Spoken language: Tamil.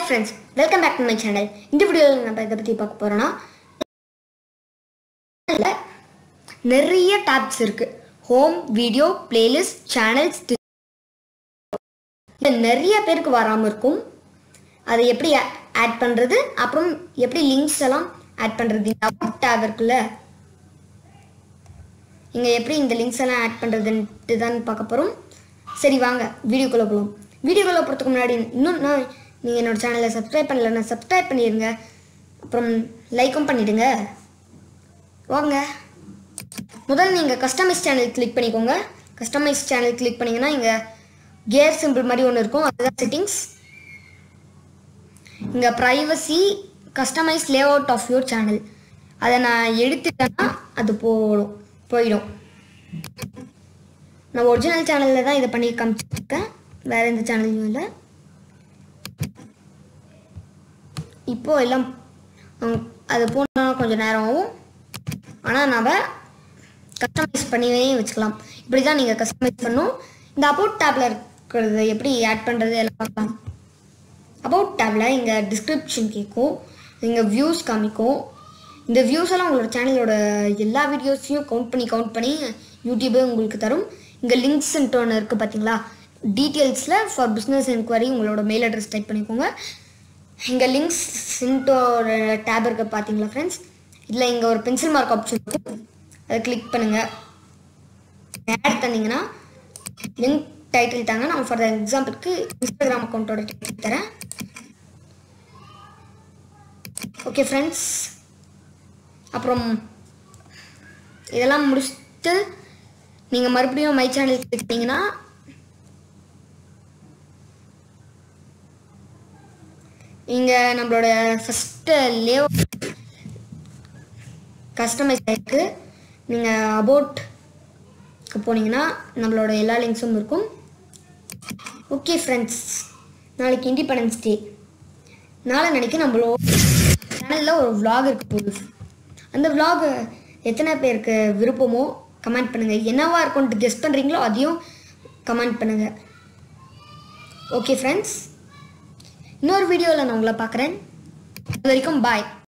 friends welcome back to my channel இந்த வீடியோவில் நம்ம இதை பற்றி பார்க்க போகிறோன்னா நிறைய டேப்ஸ் இருக்குது ஹோம் வீடியோ பிளேலிஸ்ட் சேனல்ஸ் இது நிறைய பேருக்கு வராமல் இருக்கும் அதை எப்படி ஆட் பண்ணுறது அப்புறம் எப்படி லிங்க்ஸ் எல்லாம் ஆட் பண்ணுறது இந்த அபவுட் டேப் இருக்குல்ல இங்கே எப்படி இந்த லிங்க்ஸ் எல்லாம் ஆட் பண்ணுறதுன்ட்டு தான் பார்க்க போகிறோம் சரி வாங்க வீடியோக்குள்ளே போகலாம் வீடியோக்குள்ளே போகிறதுக்கு முன்னாடி இன்னும் நான் நீங்கள் என்னோட சேனலை சப்ஸ்கிரைப் பண்ணலைன்னா சப்ஸ்கிரைப் பண்ணிடுங்க அப்புறம் லைக்கும் பண்ணிடுங்க வாங்க முதல்ல நீங்கள் கஸ்டமைஸ் சேனல் கிளிக் பண்ணிக்கோங்க கஸ்டமைஸ் சேனல் கிளிக் பண்ணிங்கன்னா இங்கே கியர் சிம்பிள் மாதிரி ஒன்று இருக்கும் அதுதான் செட்டிங்ஸ் இங்கே privacy customise layout of your channel அதை நான் எடுத்துட்டேன்னா அது போடும் போயிடும் நான் ஒரிஜினல் சேனலில் தான் இதை பண்ணி காமிச்சிருக்கேன் வேறு எந்த சேனல்லையும் இல்லை இப்போது எல்லாம் ஹம், அது போனால் கொஞ்சம் நேரம் ஆகும் ஆனால் நம்ம கஸ்டமைஸ் பண்ணியே வச்சுக்கலாம் இப்படி தான் நீங்கள் கஸ்டமைஸ் பண்ணும் இந்த அபவுட் டேப்பில் இருக்கிறது எப்படி ஆட் பண்ணுறது எல்லாம் பார்க்கலாம் அபவுட் டேப்பில் இங்கே டிஸ்கிரிப்ஷன் கேட்கும் இங்கே வியூஸ் காமிக்கும் இந்த வியூஸ் எல்லாம் உங்களோட சேனலோட எல்லா வீடியோஸையும் கவுண்ட் பண்ணி கவுண்ட் பண்ணி யூடியூபே உங்களுக்கு தரும் இங்கே லிங்க்ஸ்ன்ட்டு ஒன்று இருக்குது பார்த்தீங்களா டீட்டெயில்ஸில் ஃபார் பிஸ்னஸ் என்கொயரி உங்களோட மெயில் அட்ரஸ் டைப் பண்ணிக்கோங்க இங்கே லிங்க்ஸ் ஒரு டேப் இருக்குது பார்த்தீங்களா ஃப்ரெண்ட்ஸ் இதில் இங்கே ஒரு பென்சில் மார்க் ஆப்ஷன் இருக்கும் அதை கிளிக் பண்ணுங்கள் ஆட் தந்தீங்கன்னா லிங்க் டைட்டில் தாங்க நான் ஃபார் எக்ஸாம்பிளுக்கு இன்ஸ்டாகிராம் அக்கௌண்ட்டோட டைட்டில் தரேன் ஓகே ஃப்ரெண்ட்ஸ் அப்புறம் இதெல்லாம் முடிச்சுட்டு நீங்கள் மறுபடியும் மை சேனல் கிளிக் பண்ணீங்கன்னா இங்கே நம்மளோட ஃபஸ்ட்டு லே கஸ்டமைஸ் ஆயிருக்கு நீங்கள் அபவுட்க்கு போனீங்கன்னா நம்மளோட எல்லா லிங்க்ஸும் இருக்கும் ஓகே ஃப்ரெண்ட்ஸ் நாளைக்கு இண்டிபெண்டன்ஸ் டே நாளை நினைக்க நம்மளோட சேனலில் ஒரு vlog இருக்க போகுது அந்த vlog எத்தனை பேருக்கு விருப்பமோ கமெண்ட் பண்ணுங்கள் என்னவா இருக்கும்னு கெஸ் பண்ணுறீங்களோ அதையும் கமெண்ட் பண்ணுங்கள் ஓகே ஃப்ரெண்ட்ஸ் இன்னொரு வீடியோவில் நான் உங்களை பார்க்குறேன் அது வரைக்கும் பாய்